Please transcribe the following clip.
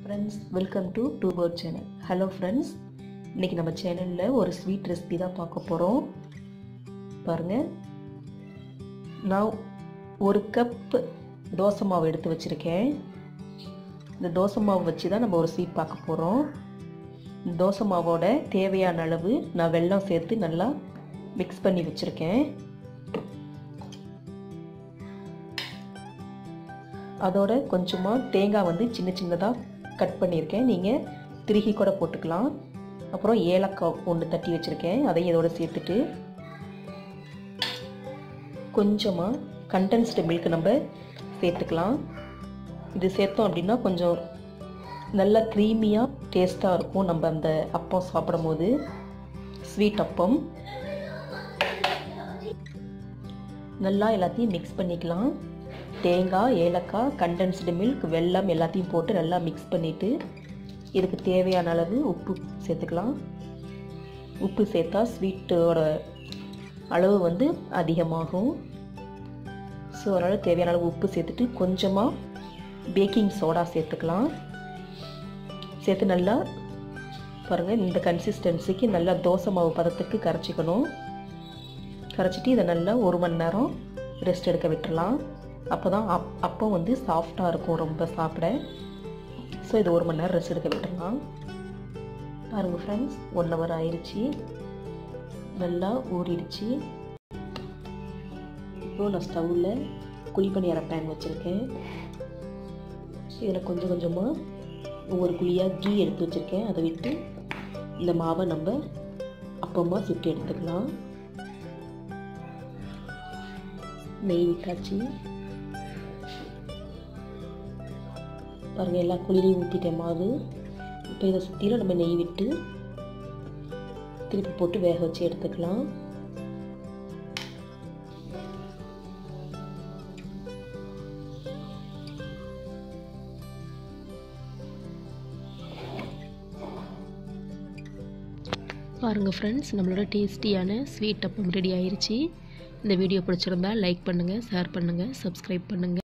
friends welcome to two bird channel hello friends இன்றைக்கி நம்ம சேனலில் ஒரு ஸ்வீட் ரெசிபி தான் பார்க்க போகிறோம் பாருங்கள் நான் ஒரு கப் தோசை மாவு எடுத்து வச்சுருக்கேன் இந்த தோசை மாவு வச்சு தான் நம்ம ஒரு ஸ்வீட் பார்க்க போகிறோம் இந்த தோசை மாவோட தேவையான அளவு நான் வெல்லம் சேர்த்து நல்லா மிக்ஸ் பண்ணி வச்சுருக்கேன் அதோட கொஞ்சமாக தேங்காய் வந்து சின்ன சின்னதாக கட் பண்ணியிருக்கேன் நீங்கள் திருகி கூட போட்டுக்கலாம் அப்புறம் ஏலக்காய் ஒன்று தட்டி வச்சுருக்கேன் அதையும் இதோட சேர்த்துட்டு கொஞ்சமாக கண்டென்ஸ்டு மில்க் நம்ம சேர்த்துக்கலாம் இது சேர்த்தோம் அப்படின்னா கொஞ்சம் நல்லா க்ரீமியாக டேஸ்ட்டாக இருக்கும் நம்ம அந்த அப்பம் சாப்பிடும் போது ஸ்வீட் அப்பம் நல்லா எல்லாத்தையும் மிக்ஸ் பண்ணிக்கலாம் தேங்காய் ஏலக்காய் கண்டென்ஸ்டு மில்க் வெல்லம் எல்லாத்தையும் போட்டு நல்லா மிக்ஸ் பண்ணிவிட்டு இதுக்கு தேவையான அளவு உப்பு சேர்த்துக்கலாம் உப்பு சேர்த்தா ஸ்வீட்டோட அளவு வந்து அதிகமாகும் ஸோ அதனால் தேவையான அளவு உப்பு சேர்த்துட்டு கொஞ்சமாக பேக்கிங் சோடா சேர்த்துக்கலாம் சேர்த்து நல்லா பாருங்கள் இந்த கன்சிஸ்டன்சிக்கு நல்லா தோசை மாவு பதத்துக்கு கரைச்சிக்கணும் கரைச்சிட்டு இதை நல்லா ஒரு மணி நேரம் ரெஸ்ட் எடுக்க விட்டுறலாம் அப்போ தான் அப் அப்போ வந்து சாஃப்டாக இருக்கும் ரொம்ப சாப்பிட ஸோ இது ஒரு மணி நேரம் ரெஸ்ட் எடுக்க விட்டுடலாம் பாருங்கள் ஃப்ரெண்ட்ஸ் ஒன் ஹவர் ஆயிடுச்சு நல்லா ஊறிடுச்சு இப்போ நான் ஸ்டவ்வில் குழிப்பணியார பேன் வச்சுருக்கேன் இதில் கொஞ்சம் கொஞ்சமாக ஒவ்வொரு குழியாக கீ எடுத்து வச்சுருக்கேன் அதை விட்டு இந்த மாவை நம்ம அப்பமாக சுட்டு எடுத்துக்கலாம் நெய் விட்டாச்சு பாருங்கள் எல்லா குளிரையும் ஊற்றிட்டேன் மாவு இப்போ இதை சுற்றிலும் நம்ம நெய் விட்டு திருப்பி போட்டு வேக வச்சு எடுத்துக்கலாம் பாருங்கள் ஃப்ரெண்ட்ஸ் நம்மளோட டேஸ்டியான ஸ்வீட் அப்பம் ரெடி ஆயிடுச்சு இந்த வீடியோ பிடிச்சிருந்தா லைக் பண்ணுங்கள் ஷேர் பண்ணுங்கள் சப்ஸ்கிரைப் பண்ணுங்கள்